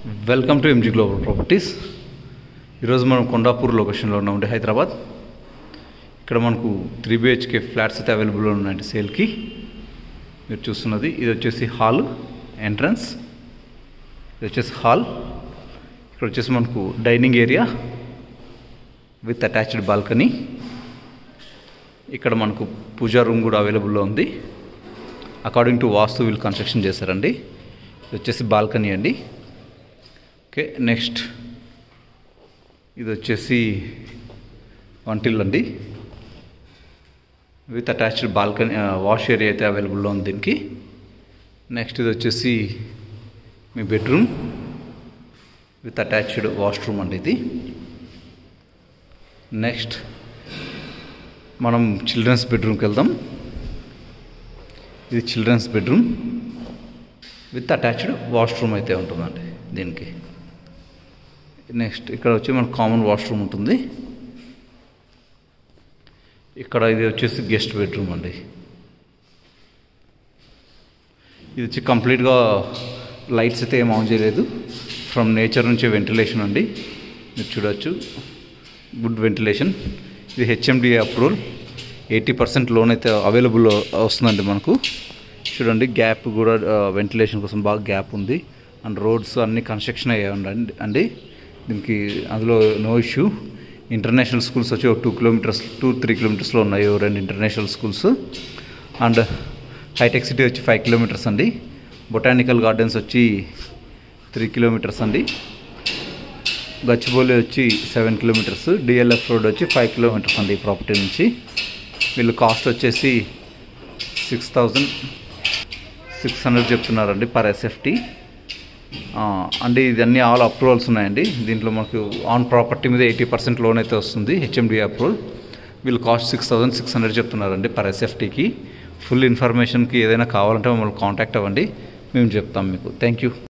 welcome to MG global properties ఈరోజు మనం కొండాపూర్ లొకేషన్లో ఉన్నామండి హైదరాబాద్ ఇక్కడ మనకు త్రీ బిహెచ్కే ఫ్లాట్స్ అయితే అవైలబుల్లో ఉన్నాయండి సేల్కి మీరు చూస్తున్నది ఇది వచ్చేసి హాల్ ఎంట్రన్స్ ఇది వచ్చేసి హాల్ ఇక్కడ వచ్చేసి మనకు dining area with attached balcony ఇక్కడ మనకు పూజా రూమ్ కూడా అవైలబుల్లో ఉంది అకార్డింగ్ టు వాస్తు వీళ్ళు కన్స్ట్రక్షన్ చేశారండి ఇది వచ్చేసి బాల్కనీ అండి ఓకే నెక్స్ట్ ఇది వచ్చేసి వంటిల్ అండి with attached balcony wash area అయితే అవైలబుల్లో ఉంది దీనికి నెక్స్ట్ ఇది వచ్చేసి మీ బెడ్రూమ్ విత్ అటాచ్డ్ వాష్రూమ్ అండి ఇది నెక్స్ట్ మనం చిల్డ్రన్స్ బెడ్రూమ్కి వెళ్దాం ఇది children's bedroom with attached washroom అయితే ఉంటుందండి దీనికి నెక్స్ట్ ఇక్కడ వచ్చి మనకు కామన్ వాష్రూమ్ ఉంటుంది ఇక్కడ ఇది వచ్చేసి గెస్ట్ బెడ్రూమ్ అండి ఇది వచ్చి కంప్లీట్గా లైట్స్ అయితే ఏం ఆన్ చేయలేదు ఫ్రమ్ నేచర్ నుంచి వెంటిలేషన్ అండి మీరు చూడొచ్చు గుడ్ వెంటిలేషన్ ఇది HMD approval eighty percent loan అయితే అవైలబుల్ వస్తుందండి మనకు చూడండి గ్యాప్ కూడా వెంటిలేషన్ కోసం బాగా గ్యాప్ ఉంది అండ్ రోడ్స్ అన్ని కన్స్ట్రక్షన్ అయ్యాయి ఉండండి అండి దీనికి అందులో నో ఇష్యూ ఇంటర్నేషనల్ స్కూల్స్ వచ్చి ఒక టూ కిలోమీటర్స్ టూ త్రీ కిలోమీటర్స్లో ఉన్నాయి ఓ రెండు international schools and hitech city వచ్చి ఫైవ్ కిలోమీటర్స్ అండి బొటానికల్ గార్డెన్స్ వచ్చి త్రీ కిలోమీటర్స్ అండి గచ్చిబౌలి వచ్చి సెవెన్ కిలోమీటర్స్ డిఎల్ఎఫ్ రోడ్ వచ్చి ఫైవ్ కిలోమీటర్స్ అండి ఈ ప్రాపర్టీ నుంచి వీళ్ళు కాస్ట్ వచ్చేసి సిక్స్ థౌజండ్ సిక్స్ హండ్రెడ్ చెప్తున్నారండి పర్ ఎస్ఎఫ్టీ అండి ఇదన్నీ ఆల్ అప్రూవల్స్ ఉన్నాయండి దీంట్లో మనకు ఆన్ ప్రాపర్టీ మీద ఎయిటీ పర్సెంట్ లోన్ అయితే వస్తుంది హెచ్ఎండి అప్రూవల్ వీళ్ళు cost six thousand six hundred చెప్తున్నారండి పర్ ఎస్ఎఫ్టీకి ఫుల్ ఇన్ఫర్మేషన్కి ఏదైనా కావాలంటే మమ్మల్ని కాంటాక్ట్ అవ్వండి మేము చెప్తాం మీకు థ్యాంక్ యూ